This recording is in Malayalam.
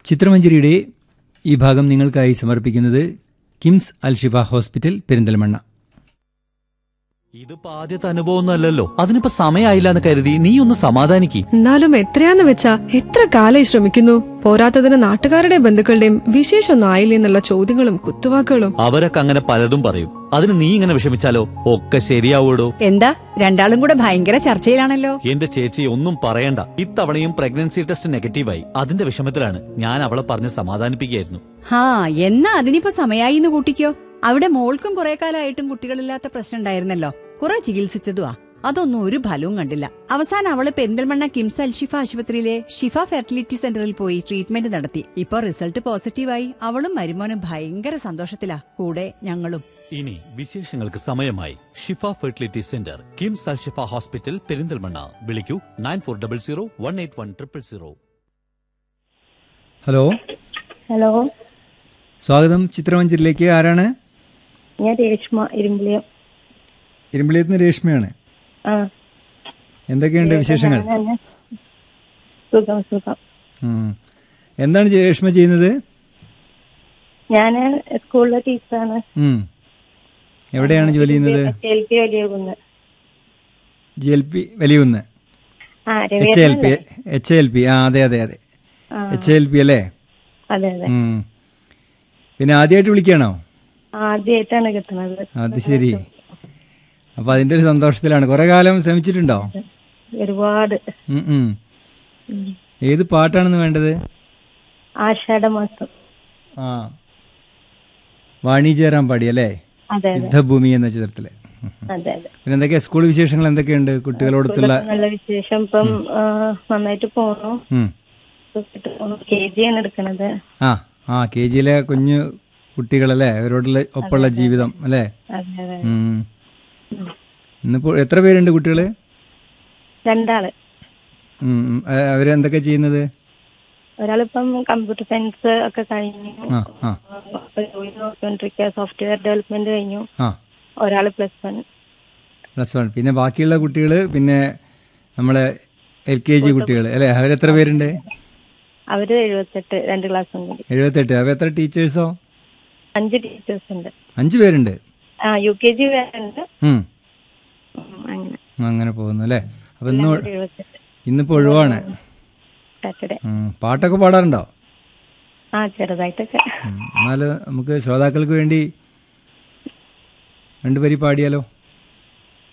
ചിത്രമഞ്ജരിയുടെ ഈ ഭാഗം നിങ്ങൾക്കായി സമർപ്പിക്കുന്നത് കിംസ് അൽഷിഫ ഹോസ്പിറ്റൽ പെരിന്തൽമണ്ണ ഇതിപ്പോ ആദ്യത്തെ അനുഭവം അല്ലല്ലോ അതിനിപ്പോ സമയമായില്ല എന്ന് കരുതി നീ ഒന്ന് സമാധാനിക്ക് എന്നാലും എത്രയാന്ന് വെച്ചാ എത്ര കാലായി ശ്രമിക്കുന്നു പോരാത്തതിന് നാട്ടുകാരുടെയും ബന്ധുക്കളുടെയും വിശേഷമൊന്നും ആയില്ലേ എന്നുള്ള ചോദ്യങ്ങളും കുത്തുവാക്കുകളും അവരൊക്കെ അങ്ങനെ പലതും പറയും അതിന് നീ ഇങ്ങനെ വിഷമിച്ചാലോ ഒക്കെ ശരിയാവൂടോ എന്താ രണ്ടാളും കൂടെ ഭയങ്കര ചർച്ചയിലാണല്ലോ എന്റെ ചേച്ചി ഒന്നും പറയണ്ട ഇത്തവണയും പ്രഗ്നൻസി ടെസ്റ്റ് നെഗറ്റീവായി അതിന്റെ വിഷമത്തിലാണ് ഞാൻ അവളെ പറഞ്ഞ് സമാധാനിപ്പിക്കുകയായിരുന്നു ഹാ എന്നാ അതിനിപ്പോ സമയായി എന്ന് കൂട്ടിക്കോ അവിടെ മോൾക്കും കുറെ കാലമായിട്ടും കുട്ടികളില്ലാത്ത പ്രശ്നം ഉണ്ടായിരുന്നല്ലോ കുറെ ചികിത്സിച്ചതുവാ അതൊന്നും ഒരു ഫലവും കണ്ടില്ല അവസാനം അവള് പെരിന്തൽമണ്ണ കിംസ് അൽഷിഫ ആശുപത്രിയിലെ ഷിഫ ഫെർട്ടിലിറ്റി സെന്ററിൽ പോയി ട്രീറ്റ്മെന്റ് നടത്തി ഇപ്പൊ റിസൾട്ട് പോസിറ്റീവായി അവളും മരുമോനും ഭയങ്കര സന്തോഷത്തിലാ കൂടെ ഞങ്ങളും ഇനി വിശേഷങ്ങൾക്ക് സമയമായി Shifa fertility centre KIMS Al Shifa hospital Perinthalmanna വിളിക്കൂ nine four double zero one eight one triple zero hello hello സ്വാഗതം ചിത്രമഞ്ജരിയിലേക്ക് ആരാണ് ഞാൻ രേഷ്മ ഇരുമ്പിളിയം ഇരുമ്പിളിയത്ത് നിന്ന് രേഷ്മയാണ് ആ എന്തൊക്കെയുണ്ട് വിശേഷങ്ങൾ ഞാന് സുഖം സുഖം ഉം. എന്താണ് ജെ- രേഷ്മ ചെയ്യുന്നത് ഞാൻ സ്കൂളിലെ ടീച്ചറാണ് ഉം. എവിടെയാണ് ജോലി ചെയ്യുന്നത് എൽ പി വലിയ കുന്ന് ജി എൽ പി വലിയുന്ന് ആ H L P Ravi H L P ആ അതെ അതെ അതെ ആ. എച്ച് എൽ പി അല്ലേ അതെ അതെ ഉം. പിന്നെ ആദ്യമായിട്ട് വിളിക്കുകയാണോ ആദ്യമായിട്ടാണ് കിട്ടുന്നത് അത് ശരി അപ്പൊ അതിന്റെ ഒരു സന്തോഷത്തിലാണ് കുറെ കാലം ശ്രമിച്ചിട്ടുണ്ടോ ഒരുപാട് ഉം, ഉം. ഏത് പാട്ടാണെന്ന് വേണ്ടത് ആഷാഢ മാസം ആ വാണി ജയറാം പാടി അല്ലേ അതെ അതെ യുദ്ധഭൂമി എന്ന ചിത്രത്തില് ഉം. അതെ അതെ പിന്നെ എന്തൊക്കെയാ സ്കൂൾ വിശേഷങ്ങൾ എന്തൊക്കെയുണ്ട് കുട്ടികളോടൊത്തുള്ള സ്കൂളിലൊക്കെ നല്ല വിശേഷം ഇപ്പം ആ, നന്നായിട്ട് പോണു ഉം. കെ ജി ആണ് എടുക്കണത് ആ ആ കെ ജിയിലെ കുഞ്ഞു കുട്ടികളല്ലേ അവരോടുള്ള ഒപ്പമുള്ള ജീവിതം അല്ലേ അതെ അതെ ഉം. ഇന്നിപ്പോ എത്ര പേരുണ്ട് കുട്ടികള് രണ്ടാള് ഉം, ഉം. അ- അവരെന്തൊക്കെ ചെയ്യുന്നത് ഒരാളിപ്പം കമ്പ്യൂട്ടർ സയൻസ് ഒക്കെ കഴിഞ്ഞു ആ ആ ഇപ്പൊ ജോലി നോക്കിക്കൊണ്ടിരിക്കുക സോഫ്റ്റ്വെയർ ഡെവലപ്മെന്റ് കഴിഞ്ഞു ആ ഒരാള് പ്ലസ് വൺ പ്ലസ് വൺ പിന്നെ ബാക്കിയുള്ള കുട്ടികൾ പിന്നെ നമ്മളെ എൽ കെ ജി കുട്ടികൾ അല്ലേ അവരെത്ര പേരുണ്ട് അവര് എഴുപത്തെട്ട് രണ്ട് ക്ലാസ്സും കൂടി എഴുപത്തെട്ട് അവ എത്ര ടീച്ചേഴ്സോ അഞ്ച് ടീച്ചേഴ്സ് ഉണ്ട് അഞ്ച് പേരുണ്ട് ആ യു കെ ജി വേറുണ്ട് ഉം. ഉം, അങ്ങനെ അങ്ങനെ പോകുന്നു അല്ലേ അപ്പൊ ഇന്ന് കൂടി എഴുപത്തെട്ട് ഇന്നിപ്പോ ഒഴിവാണ് സാറ്റർഡേ ഉം. പാട്ടൊക്കെ പാടാറുണ്ടോ ആ ചെറുതായിട്ടൊക്കെ ഉം. എന്നാല് നമുക്ക് ശ്രോതാക്കൾക്ക് വേണ്ടി രണ്ടു വരി പാടിയാലോ